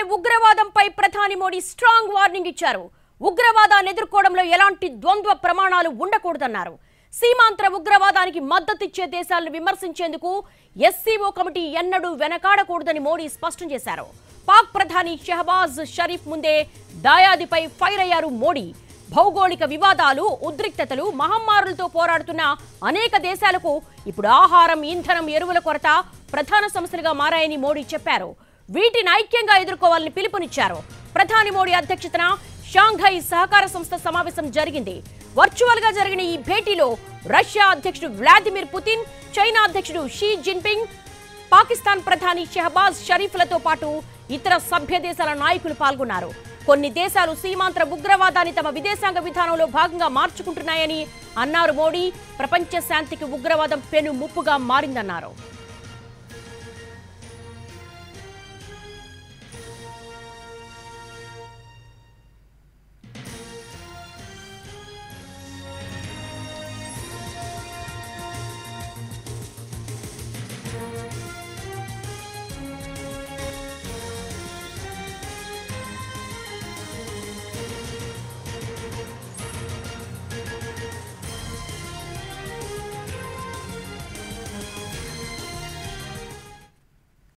ఉగ్రవాదంపై ప్రధాని Modi strong warning ఇచ్చారు ఉగ్రవాదాన్ని ఎదుర్కోవడంలో ఎలాంటి ద్వంద్వ ప్రమాణాలు ఉండకూడదన్నారు సీమాంతర ఉగ్రవాదానికి మద్దతిచ్చే దేశాలను విమర్శించేందుకు ఎస్సీఓ కమిటీ ఎన్నడూ వెనకాడకూడదని మోడీ స్పష్టం చేశారు పాక్ ప్రధాని షహబాజ్ షరీఫ్ ముందే దాయాదిపై ఫైర్ అయ్యారు మోడీ భౌగోళిక వివాదాలు ఉద్రిక్తతలు మహమ్మారులతో పోరాడుతున్న అనేక దేశాలకు ఇప్పుడు ఆహారం ఇంధనం ఎరువుల కొరత ప్రధాన సమస్యలుగా మారాయని మోడీ చెప్పారు వీటిని ఐక్యంగా ఎదుర్కోవాలని పిలుపునిచ్చారు ప్రధాని మోడీ అధ్యక్షతన షాంఘై సహకార సంస్థ సమావేశం జరిగింది వర్చువల్ గా జరిగిన ఈ భేటీలో రష్యా అధ్యక్షుడు వ్లాదిమిర్ పుతిన్ చైనా అధ్యక్షుడు షీ జిన్పింగ్ పాకిస్తాన్ ప్రధాని షహబాజ్ షరీఫ్లతో పాటు ఇతర సభ్య దేశాల నాయకులు పాల్గొన్నారు కొన్ని దేశాలు సీమాంతర ఉగ్రవాదాన్ని తమ విదేశాంగ విధానంలో భాగంగా మార్చుకుంటున్నాయని అన్నారు మోడీ ప్రపంచ శాంతికి ఉగ్రవాదం పెను ముప్పుగా మారిందన్నారు